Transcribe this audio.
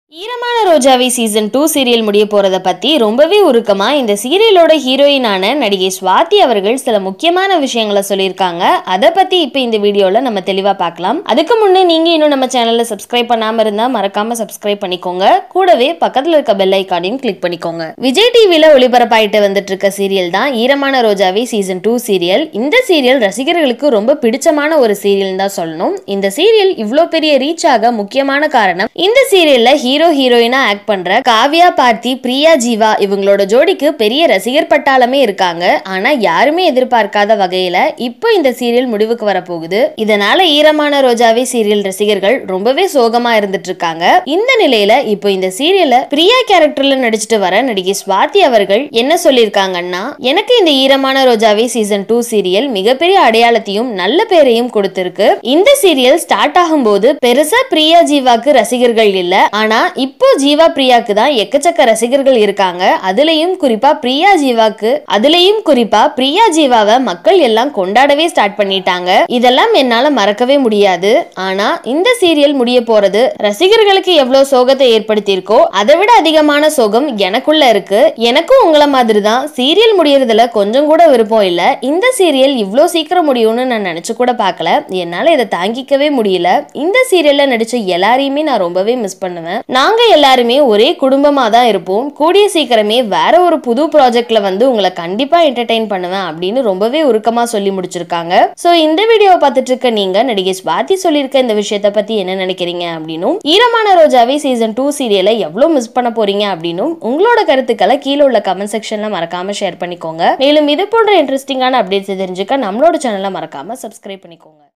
ஈரமான ரோஜாவி season two serial முடிய போறத பத்தி ரொம்பவே உருக்கமா இந்த சீரியலோட ஹீரோயினான நடிகை ஸ்வாதி அவர்கள் சில முக்கியமான விஷயங்களை சொல்லியிருக்காங்க அதை பத்தி இப்ப இந்த வீடியோல நம்ம தெளிவா பார்க்கலாம் அதுக்கு முன்னே நீங்க இன்னும் நம்ம சேனல்ல சப்ஸ்கிரைப் பண்ணாம இருந்தா மறக்காம சப்ஸ்கிரைப் பண்ணிக்கோங்க கூடவே பக்கத்துல இருக்க பெல் ஐக்கானையும் கிளிக் பண்ணிக்கோங்க விஜய் டிவில ஒளிபரப்பாயிட்டு வந்துட்டு இருக்க சீரியல் தான் ஈரமான ரோஜாவி சீசன் டூ சீரியல் இந்த சீரியல் ரசிகர்களுக்கு ரொம்ப பிடிச்சமான ஒரு சீரியல் தான் சொல்லணும் இந்த சீரியல் இவ்ளோ பெரிய ரீச் ஆக முக்கியமான காரணம் இந்த சீரியல்ல ஹீரோ ஹீரோயினா ஆக்ட் பண்ற காவ்யா பார்த்தி பிரியா ஜீவா இவங்களோட ஜோடிக்கு பெரிய ரசிகர் பட்டாளமே இருக்காங்க ஆனா யாருமே எதிர்பார்க்காத வகையில இப்போ இந்த சீரியல் முடிவுக்கு வரப்போகுது இதனால ஈரமான ரோஜாவே சீரியல் ரசிகர்கள் ரொம்பவே சோகமா இருந்துட்டு இருக்காங்க இந்த நிலையில இப்போ இந்த சீரியல்ல பிரியா கேரக்டர்ல நடிச்சிட்டு வர நடிகை ஸ்வாதி அவர்கள் என்ன சொல்லியிருக்காங்கன்னா எனக்கு இந்த ஈரமான ரோஜாவே சீசன் டூ சீரியல் மிகப்பெரிய அடையாளத்தையும் நல்ல பேரையும் கொடுத்திருக்கு இந்த சீரியல் ஸ்டார்ட் ஆகும்போது பெருசா பிரியா ஜீவாக்கு ரசிகர்கள் இல்ல ஆனா இப்போ ஜீவா பிரியாக்கு தான் எக்கச்சக்க ரசிகர்கள் இருக்காங்க அதுலயும் குறிப்பா பிரியா ஜீவாக்கு அதுலயும் குறிப்பா பிரியா ஜீவாவை மக்கள் எல்லாம் கொண்டாடவே ஸ்டார்ட் பண்ணிட்டாங்க இதெல்லாம் என்னால மறக்கவே முடியாது ஆனா இந்த சீரியல் முடிய போறது ரசிகர்களுக்கு எவ்வளவு சோகத்தை ஏற்படுத்தியிருக்கோ அதை விட அதிகமான சோகம் எனக்குள்ள இருக்கு எனக்கும் உங்கள மாதிரி தான் சீரியல் முடியறதுல கொஞ்சம் கூட விருப்பம் இல்ல இந்த சீரியல் இவ்ளோ சீக்கிரம் முடியும்னு நான் நினைச்சு கூட பார்க்கல என்னால இதை தாங்கிக்கவே முடியல இந்த சீரியல்ல நடிச்ச எல்லாரையுமே நான் ரொம்பவே மிஸ் பண்ணுவேன் நாங்க எல்லாருமே ஒரே குடும்பமா தான் இருப்போம் கூடிய சீக்கிரமே வேற ஒரு புது ப்ராஜெக்ட்ல வந்து உங்களை கண்டிப்பா என்டர்டெயின் பண்ணுவேன் அப்படின்னு ரொம்பவே உருக்கமா சொல்லி முடிச்சிருக்காங்க சோ இந்த வீடியோவை பார்த்துட்டு இருக்க நீங்க நடிகை ஸ்வாதி சொல்லியிருக்க இந்த விஷயத்தை பத்தி என்ன நினைக்கிறீங்க அப்படின்னும் ஈரமான ரோஜாவே சீசன் டூ சீரியலை எவ்வளவு மிஸ் பண்ண போறீங்க அப்படின்னும் உங்களோட கருத்துக்களை கீழே உள்ள கமெண்ட் செக்ஷன்ல மறக்காம ஷேர் பண்ணிக்கோங்க மேலும் இது போன்ற இன்ட்ரெஸ்டிங்கான அப்டேட்ஸ் தெரிஞ்சுக்க நம்மளோட சேனலை மறக்காம சப்ஸ்கிரைப் பண்ணிக்கோங்க